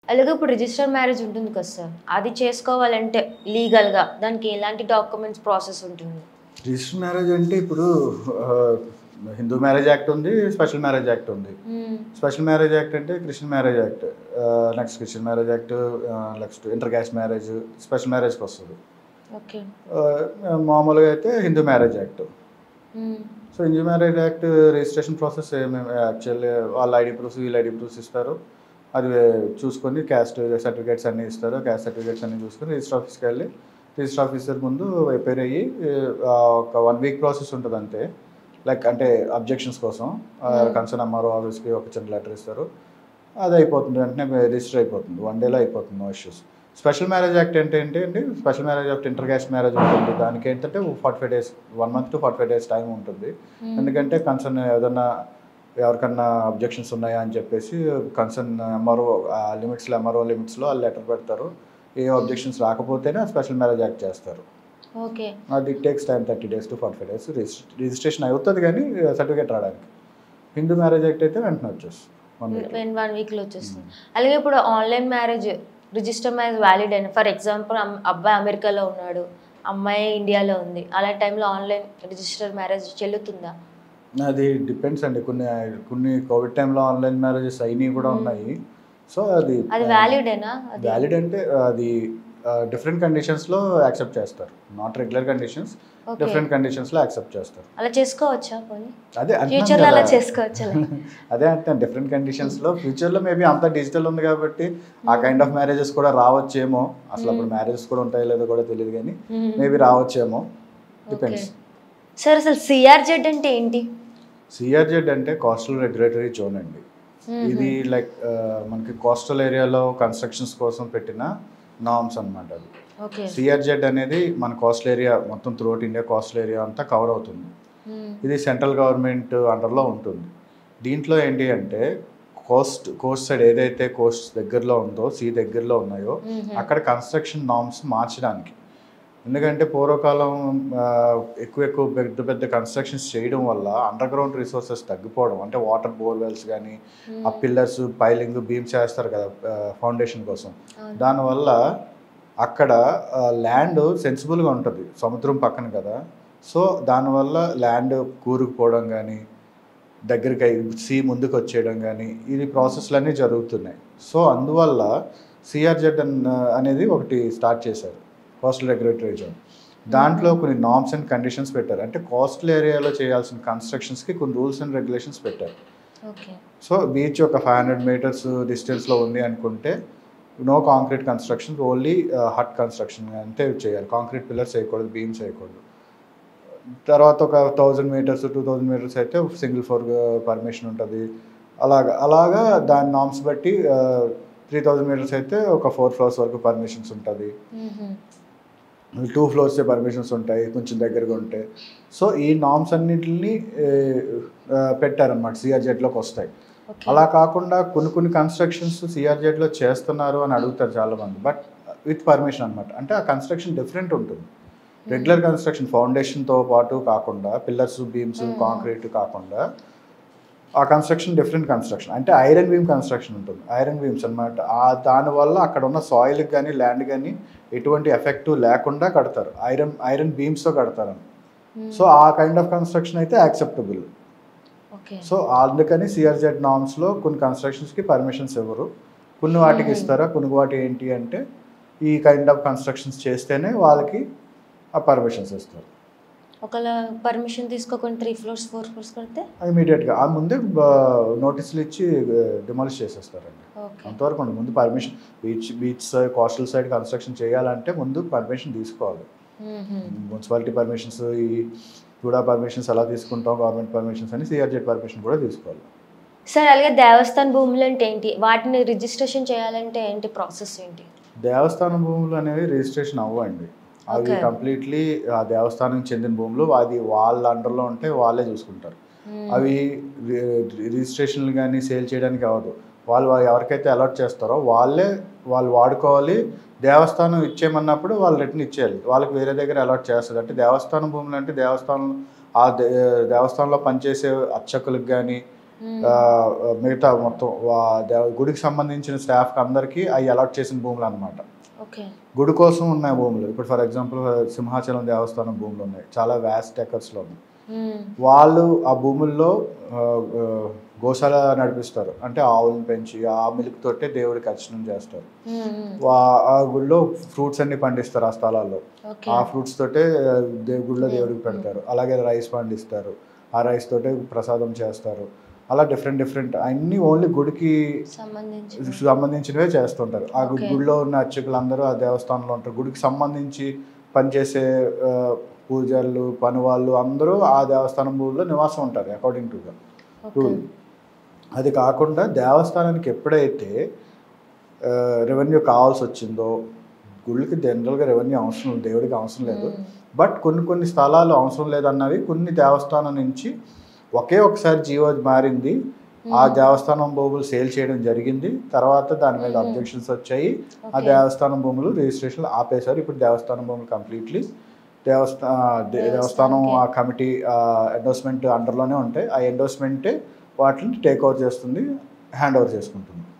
అలాగే ఇప్పుడు register marriage ఉంటుంది కదా సార్ అది చేసుకోవాలంటే లీగల్గా దానికి ఎలాంటి డాక్యుమెంట్స్ ప్రాసెస్ ఉంటుంది రిజిస్టర్ మ్యారేజ్ అంటే ఇప్పుడు ఆ, హిందూ మ్యారేజ్ యాక్ట్ ఉంది స్పెషల్ మ్యారేజ్ యాక్ట్ ఉంది మ్మ్. స్పెషల్ మ్యారేజ్ యాక్ట్ అంటే Christian marriage act next Christian marriage act next inter caste marriage special మ్యారేజ్కి వస్తుంది ఓకే ఆ, మామూలుగా అయితే Hindu marriage act hmm. So Hindu marriage act registration process actually వాళ్ళ ID proofs వీళ్ళ ID proofs ఇస్తారు అది చూసుకొని క్యాస్ట్ సర్టిఫికేట్స్ అన్నీ ఇస్తారు క్యాస్ట్ సర్టిఫికేట్స్ అన్నీ చూసుకొని రిజిస్టర్ ఆఫీస్కి వెళ్ళి రిజిస్టర్ ఆఫీసర్ ముందు అపేర్ అయ్యి ఆ, ఒక వన్ వీక్ ప్రాసెస్ ఉంటుంది అంతే లైక్ అంటే అబ్జెక్షన్స్ కోసం Hmm. కన్సర్న్ ఎంఆర్ఓ ఆఫీస్కి ఒక చిన్న లెటర్ ఇస్తారు అది అయిపోతుంది వెంటనే రిజిస్టర్ అయిపోతుంది వన్ డేలో అయిపోతుంది no issues special marriage act అంటే ఏంటి అండి special marriage act inter caste marriage ఉంటుంది దానికి ఏంటంటే forty five days one month to forty five days time ఉంటుంది మ్మ్. ఎందుకంటే కన్సర్న్ ఏదన్నా ఎవరికన్నా అబ్జెక్షన్స్ ఉన్నాయా అని చెప్పేసి కన్సర్న్ ఎంఆర్ఓ లిమిట్స్లో ఎంఆర్ఓ లిమిట్స్లో వాళ్ళు లెటర్ పెడతారు ఏ అబ్జెక్షన్స్ రాకపోతేనే స్పెషల్ మ్యారేజ్ యాక్ట్ చేస్తారు ఓకే అది takes time thirty days to forty five days registration అవుతుంది కానీ సర్టిఫికేట్ రావడానికి హిందూ మ్యారేజ్ యాక్ట్ అయితే వెంటనే వచ్చేస్తుంది వన్ వీక్ వన్ వన్ వీక్లో వచ్చేస్తుంది అలాగే ఇప్పుడు online marriage register marriage valid అయిన ఫర్ ఎగ్జాంపుల్ అబ్బాయి అమెరికాలో ఉన్నాడు అమ్మాయి ఇండియాలో ఉంది అలాంటి టైంలో ఆన్లైన్ రిజిస్టర్ మ్యారేజ్ చెల్లుతుందా అది డిపెండ్స్ అండి కొన్ని కొన్ని కోవిడ్ టైంలో ఆన్లైన్ మ్యారేజెస్ అయినవి కూడా Hmm. ఉన్నాయి సో అది అది వ్యాలిడేనా అది వ్యాలిడ్ అంటే అది డిఫరెంట్ కండిషన్స్లో యాక్సెప్ట్ చేస్తారు not regular conditions okay different కండిషన్స్లో యాక్సెప్ట్ చేస్తారు అలా చేసుకోవచ్చా పోనీ అదే అంటున్నాను ఫ్యూచర్లో అలా కదా. చేసుకోవచ్చా అదే అంటే డిఫరెంట్ కండిషన్స్లో ఫ్యూచర్లో మేబీ అంతా డిజిటల్ ఉంది కాబట్టి ఆ కైండ్ ఆఫ్ మ్యారేజెస్ కూడా రావచ్చేమో అసలు అప్పుడు మ్యారేజెస్ కూడా ఉంటాయో లేదో కూడా తెలియదు కానీ మేబీ రావచ్చేమో డిపెండ్స్ సార్ అసలు సిఆర్జెడ్ అంటే ఏంటి సిఆర్జెడ్ అంటే కోస్టల్ రెగ్యులేటరీ జోన్ అండి ఇది లైక్ మనకి కోస్టల్ ఏరియాలో కన్స్ట్రక్షన్స్ కోసం పెట్టిన నామ్స్ అన్నమాట అది ఓకే సిఆర్జెడ్ అనేది మన కోస్టల్ ఏరియా మొత్తం త్రూఅవుట్ ఇండియా కోస్టల్ ఏరియా అంతా కవర్ అవుతుంది ఇది సెంట్రల్ గవర్నమెంట్ అండర్లో ఉంటుంది దీంట్లో ఏంటి అంటే కోస్ట్ కోస్ట్ సైడ్ ఏదైతే కోస్ట్ దగ్గరలో ఉందో సీ దగ్గరలో ఉన్నాయో అక్కడ కన్స్ట్రక్షన్ నామ్స్ మార్చడానికి ఎందుకంటే పూర్వకాలం ఆ, ఎక్కువ ఎక్కువ పెద్ద పెద్ద కన్స్ట్రక్షన్స్ చేయడం వల్ల అండర్ గ్రౌండ్ రిసోర్సెస్ తగ్గిపోవడం అంటే వాటర్ బోర్వెల్స్ కానీ ఆ పిల్లర్స్ పైలింగ్ బీమ్స్ చేస్తారు కదా ఫౌండేషన్ కోసం అవును. దానివల్ల అక్కడ ల్యాండ్ సెన్సిబుల్గా ఉంటుంది సముద్రం పక్కన కదా సో దానివల్ల ల్యాండ్ కూరుకుపోవడం కానీ దగ్గరికి సీ ముందుకు వచ్చేయడం కానీ ఇది ప్రాసెస్లన్నీ జరుగుతున్నాయి సో అందువల్ల సిఆర్జెడ్ అనేది ఒకటి స్టార్ట్ చేశారు కోస్టల్ రెగ్యులేటరీ జోన్ దాంట్లో కొన్ని నామ్స్ అండ్ కండిషన్స్ పెట్టారు అంటే కోస్టల్ ఏరియాలో చేయాల్సిన కన్స్ట్రక్షన్స్కి కొన్ని రూల్స్ అండ్ రెగ్యులేషన్స్ పెట్టారు ఓకే సో బీచ్ ఒక ఫైవ్ హండ్రెడ్ మీటర్స్ డిస్టెన్స్లో ఉంది అనుకుంటే no concrete construction only hut construction అంతే చేయాలి కాంక్రీట్ పిల్లర్స్ వేయకూడదు బీమ్స్ వేయకూడదు తర్వాత ఒక thousand metres two thousand metres అయితే సింగిల్ ఫ్లోర్ పర్మిషన్ ఉంటుంది అలాగా అలాగా దాని నామ్స్ బట్టి త్రీ థౌజండ్ మీటర్స్ అయితే ఒక ఫోర్ ఫ్లోర్స్ వరకు పర్మిషన్స్ ఉంటుంది టూ ఫ్లోర్స్ పర్మిషన్స్ ఉంటాయి కొంచెం దగ్గరగా ఉంటే సో ఈ నామ్స్ అన్నింటిని పెట్టారనమాట సిఆర్జెడ్లోకి వస్తాయి ఓకే అలా కాకుండా కొన్ని కొన్ని కన్స్ట్రక్షన్స్ సిఆర్జెడ్లో చేస్తున్నారు అని అడుగుతారు చాలామంది బట్ విత్ పర్మిషన్ అనమాట అంటే ఆ కన్స్ట్రక్షన్ డిఫరెంట్ ఉంటుంది రెగ్యులర్ కన్స్ట్రక్షన్ ఫౌండేషన్తో పాటు కాకుండా పిల్లర్స్ బీమ్స్ Hmm. కాంక్రీట్ కాకుండా ఆ కన్స్ట్రక్షన్ డిఫరెంట్ కన్స్ట్రక్షన్ అంటే ఐరన్ బీమ్ కన్స్ట్రక్షన్ ఉంటుంది ఐరన్ బీమ్స్ అనమాట ఆ దానివల్ల అక్కడ ఉన్న సాయిల్కి కానీ ల్యాండ్ కానీ ఎటువంటి ఎఫెక్ట్ లేకుండా కడతారు ఐరన్ ఐరన్ బీమ్స్తో కడతారు సో ఆ కైండ్ ఆఫ్ కన్స్ట్రక్షన్ అయితే యాక్సెప్టబుల్ ఓకే సో అందుకని సిఆర్జెడ్ నామ్స్లో కొన్ని కన్స్ట్రక్షన్స్కి పర్మిషన్స్ ఇవ్వరు కొన్ని వాటికి Hmm. ఇస్తారా కొన్ని వాటి ఏంటి అంటే ఈ కైండ్ ఆఫ్ కన్స్ట్రక్షన్స్ చేస్తేనే వాళ్ళకి ఆ పర్మిషన్స్ ఇస్తారు ఒకవేళ పర్మిషన్ తీసుకోకుండా త్రీ ఫ్లోర్స్ ఫోర్ ఫ్లోర్స్ కడితే ఇమీడియట్గా ఆ ముందే నోటీసులు ఇచ్చి డిమాలిష్ చేసేస్తారండి ఓకే అంతవరకు ఉండదు ముందు permission beach beach side coastal side construction చేయాలంటే ముందు పర్మిషన్ తీసుకోవాలి మున్సిపాలిటీ పర్మిషన్స్ ఈ కూడా పర్మిషన్స్ ఎలా తీసుకుంటాం గవర్నమెంట్ పర్మిషన్స్ అని సిఆర్జెడ్ పర్మిషన్ కూడా తీసుకోవాలి సార్ అలాగే దేవస్థాన భూములు అంటే ఏంటి వాటిని రిజిస్ట్రేషన్ చేయాలంటే ఏంటి ప్రాసెస్ ఏంటి దేవస్థానం భూములు అనేవి రిజిస్ట్రేషన్ అవ్వండి అవి Okay. కంప్లీట్లీ ఆ దేవస్థానానికి చెందిన భూములు అది వాళ్ళ అండర్లో ఉంటే వాళ్ళే చూసుకుంటారు అవి రి- రిజిస్ట్రేషన్లు కానీ సేల్ చేయడానికి అవ్వదు వాళ్ళు వా- ఎవరికైతే అలాట్ చేస్తారో వాళ్ళే వాళ్ళు వాడుకోవాలి దేవస్థానం ఇచ్చేయమన్నప్పుడు వాళ్ళు రిటర్న్ ఇచ్చేయాలి వాళ్ళకి వేరే దగ్గర అలాట్ చేస్తుంది అంటే దేవస్థానం భూములు అంటే దేవస్థానం ఆ దే- దేవస్థానంలో పనిచేసే అర్చకులకు కానీ ఆ, మిగతా మొత్తం వా- దేవ- గుడికి సంబంధించిన స్టాఫ్కి అందరికీ అవి అలాట్ చేసిన భూములు అనమాట ఓకే గుడి కోసం ఉన్న భూములు ఇప్పుడు ఫర్ ఎగ్జాంపుల్ సింహాచలం దేవస్థానం భూములు ఉన్నాయి చాలా వ్యాస్ట్ ఎకర్స్లో ఉన్నాయి వాళ్ళు ఆ భూముల్లో ఆ, ఆ, గోశాల నడిపిస్తారు అంటే ఆవులను పెంచి ఆ మిల్క్ తోటే దేవుడికి అర్చనం చేస్తారు వా- ఆ గుడిలో ఫ్రూట్స్ అన్ని పండిస్తారు ఆ స్థలాల్లో ఓకే ఆ ఫ్రూట్స్ తోటే దే- గుడిలో దేవుడికి పెడతారు అలాగే రైస్ పండిస్తారు ఆ రైస్ తోటే ప్రసాదం చేస్తారు అలా డిఫరెంట్ డిఫరెంట్ అన్ని ఓన్లీ గుడికి సంబంధించి సంబంధించినవే చేస్తుంటారు ఆ గు- Okay. గుడిలో ఉన్న అర్చకులందరూ ఆ దేవస్థానంలో ఉంటారు గుడికి సంబంధించి పనిచేసే ఆ, పూజలు పని వాళ్ళు అందరూ ఆ దేవస్థానం భూమిలో నివాసం ఉంటారు according to the okay rule అది కాకుండా దేవస్థానానికి ఎప్పుడైతే రెవెన్యూ కావాల్సి వచ్చిందో గుళ్ళకి జనరల్గా రెవెన్యూ అవసరం లేదు, దేవుడికి అవసరం లేదు బట్ కొన్ని కొన్ని స్థలాలు అవసరం లేదన్నవి కొన్ని దేవస్థానం నుంచి ఒకే ఒకసారి జీవో మారింది ఆ దేవస్థానం భూములు సేల్ చేయడం జరిగింది తర్వాత దాని మీద Hmm. అబ్జెక్షన్స్ వచ్చాయి ఆ Okay. దేవస్థానం భూములు రిజిస్ట్రేషన్ ఆపేశారు ఇప్పుడు దేవస్థానం భూములు కంప్లీట్లీ దేవస్థా దే- దేవస్థానం ఆ కమిటీ ఎండోస్మెంట్ అండర్లోనే ఉంటాయి ఆ ఎండోస్మెంటే వాటిని టేక్ ఓవర్ చేస్తుంది హ్యాండ్ ఓవర్ చేసుకుంటుంది